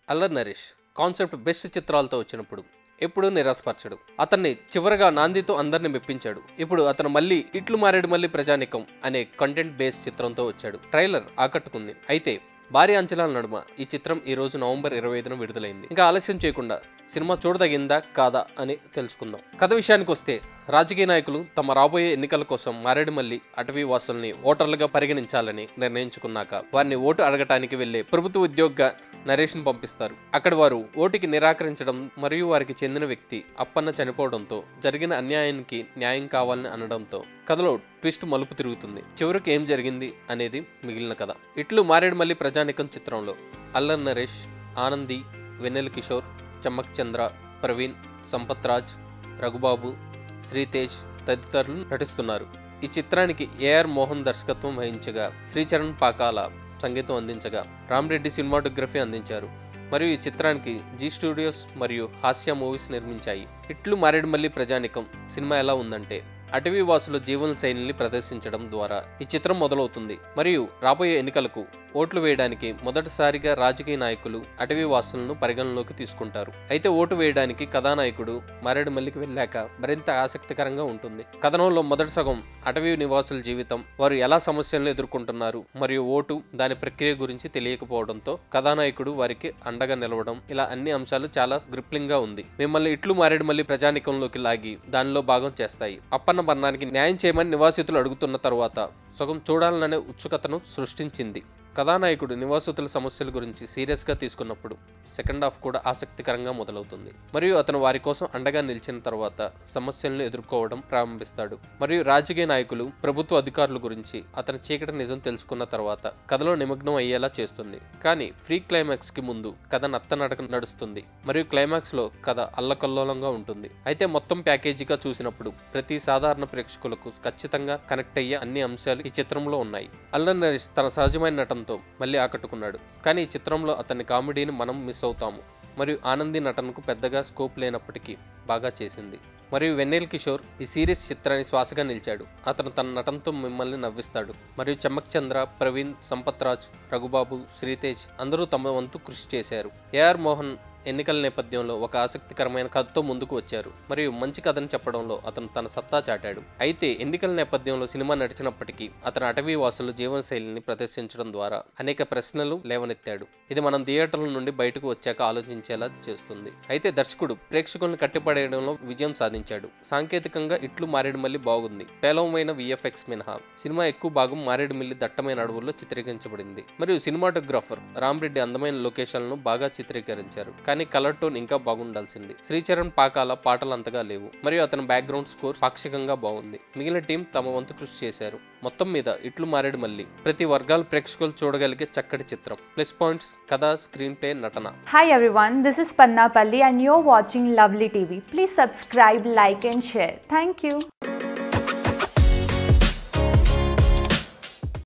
అల్లర్ Naresh concept best చిత్రాలతో వచ్చినప్పుడు ఎప్పుడూ నిరాశపరచడు అతన్ని చివరగా నాందితో అందరిని మెప్పించాడు ఇప్పుడు అతను మళ్ళీ ఇట్లు మారేడు మళ్ళీ ప్రజానికం అనే కంటెంట్ బేస్ చిత్రంతో వచ్చాడు ట్రైలర్ ఆకట్టుకుంది అయితే భారీ అంచనాల నడుమ ఈ చిత్రం ఈ రోజు నవంబర్ ఇరవై ఐదున విడుదలైంది ఇంకా ఆలస్యం చేయకుండా సినిమా చూడదగిందా కాదా అని తెలుసుకుందాం కథ విషయానికి వస్తే రాజకీయ నాయకులు తమ రాబోయే ఎన్నికల కోసం మారేడుమల్లి అటవీ వాసుల్ని ఓటర్లుగా పరిగణించాలని నిర్ణయించుకున్నాక వారిని ఓటు అడగటానికి వెళ్లే ప్రభుత్వ ఉద్యోగ నరేష్ను పంపిస్తారు అక్కడ వారు ఓటుకి నిరాకరించడం మరియు వారికి చెందిన వ్యక్తి అప్పన్న చనిపోవడంతో జరిగిన అన్యాయానికి న్యాయం కావాలని అనడంతో కథలో ట్విస్ట్ మలుపు తిరుగుతుంది చివరికి ఏం జరిగింది అనేది మిగిలిన కథ ఇట్లు మారేడుమల్లి ప్రజానికం చిత్రంలో అల్లర్ నరేష్ ఆనంది వెన్నెల కిషోర్ చమ్మక్ చంద్ర ప్రవీణ్ సంపత్ రాజ్ రఘుబాబు శ్రీతేజ్ తదితరులు నటిస్తున్నారు ఈ చిత్రానికి ఏఆర్ మోహన్ దర్శకత్వం వహించగా శ్రీచరణ్ పాకాల సంగీతం అందించగా రామ్రెడ్డి సినిమాటోగ్రఫీ అందించారు మరియు ఈ చిత్రానికి జీ స్టూడియోస్ మరియు హాస్య మూవీస్ నిర్మించాయి ఇట్లు మారేడుమల్లి ప్రజానికం సినిమా ఎలా ఉందంటే అటవీ వాసుల జీవన శైలిని ప్రదర్శించడం ద్వారా ఈ చిత్రం మొదలవుతుంది మరియు రాబోయే ఎన్నికలకు ఓట్లు వేయడానికి మొదటిసారిగా రాజకీయ నాయకులు అటవీ వాసులను పరిగణలోకి తీసుకుంటారు అయితే ఓటు వేయడానికి కథానాయకుడు మారేడుమల్లికి వెళ్ళాక మరింత ఆసక్తికరంగా ఉంటుంది కథనంలో మొదటి సగం అటవీ నివాసుల జీవితం వారు ఎలా సమస్యలను ఎదుర్కొంటున్నారు మరియు ఓటు దాని ప్రక్రియ గురించి తెలియకపోవడంతో కథానాయకుడు వారికి అండగా నిలవడం ఇలా అన్ని అంశాలు చాలా గ్రిప్లింగ్ గా ఉంది మిమ్మల్ని ఇట్లు మారేడుమల్లి ప్రజానికంలోకి లాగి దానిలో భాగం చేస్తాయి అప్పన్న మరణానికి న్యాయం చేయమని నివాసితులు అడుగుతున్న తరువాత సగం చూడాలనే ఉత్సుకతను సృష్టించింది కథానాయకుడు నివాసితుల సమస్యల గురించి సీరియస్గా తీసుకున్నప్పుడు సెకండ్ హాఫ్ కూడా ఆసక్తికరంగా మొదలవుతుంది మరియు అతను వారి కోసం అండగా నిలిచిన తర్వాత సమస్యలను ఎదుర్కోవడం ప్రారంభిస్తాడు మరియు రాజకీయ నాయకులు ప్రభుత్వ అధికారుల గురించి అతని చీకటి నిజం తెలుసుకున్న తర్వాత కథలో నిమగ్నం అయ్యేలా చేస్తుంది కానీ ఫ్రీ క్లైమాక్స్ కి ముందు కథ నత్తనడక నడుస్తుంది మరియు క్లైమాక్స్ లో కథ అల్లకల్లోలంగా ఉంటుంది అయితే మొత్తం ప్యాకేజీగా చూసినప్పుడు ప్రతి సాధారణ ప్రేక్షకులకు ఖచ్చితంగా కనెక్ట్ అయ్యే అన్ని అంశాలు ఈ చిత్రంలో ఉన్నాయి అల్లన్ నరేష్ తన సహజమైన నటనతో మళ్ళీ ఆకట్టుకున్నాడు కానీ ఈ చిత్రంలో అతని కామెడీని మనం మిస్ అవుతాము మరియు ఆనంది నటనకు పెద్దగా స్కోప్ లేనప్పటికీ బాగా చేసింది మరియు వెన్నెల్ కిషోర్ ఈ సీరియస్ చిత్రాన్ని శ్వాసగా నిలిచాడు అతను తన నటనతో మిమ్మల్ని నవ్విస్తాడు మరియు చమ్మక్ చంద్ర ప్రవీణ్ సంపత్ రాజ్ రఘుబాబు శ్రీతేజ్ అందరూ తమ వంతు కృషి చేశారు ఏఆర్ మోహన్ ఎన్నికల నేపథ్యంలో ఒక ఆసక్తికరమైన కథతో ముందుకు వచ్చారు మరియు మంచి కథను చెప్పడంలో అతను తన సత్తా చాటాడు అయితే ఎన్నికల నేపథ్యంలో సినిమా నడిచినప్పటికీ అతను అటవీ వాసుల జీవనశైలిని ప్రదర్శించడం ద్వారా అనేక ప్రశ్నలు లేవనెత్తాడు ఇది మనం థియేటర్ల నుండి బయటకు వచ్చాక ఆలోచించేలా చేస్తుంది అయితే దర్శకుడు ప్రేక్షకులను కట్టిపడేయడంలో విజయం సాధించాడు సాంకేతికంగా ఇట్లు మారేడుమల్లి బాగుంది పేలవమైన విఎఫ్ఎక్స్ మినహా సినిమా ఎక్కువ భాగం మారేడుమల్లి దట్టమైన అడవుల్లో చిత్రీకరించబడింది మరియు సినిమాటోగ్రాఫర్ రామ్రెడ్డి అందమైన లొకేషన్లను బాగా చిత్రీకరించారు కానీ కలర్ టోన్ ఇంకా బాగుండాల్సింది శ్రీచరణ్ పాకాల పాటలు అంతగా లేవు మరియు అతని బ్యాక్గ్రౌండ్ స్కోర్ పాక్షికంగా బాగుంది మిగిలిన టీం తమ వంతు కృషి చేశారు మొత్తం మీద ఇట్లు మారేడు మళ్ళీ ప్రతి వర్గాల ప్రేక్షకులు చూడగలిగే చక్కటి చిత్రం ప్లస్ పాయింట్స్ కథ స్క్రీన్ ప్లే నటన Hi everyone, this is Panna Palli and you're watching Lovely TV. Please subscribe, like and share. Thank you.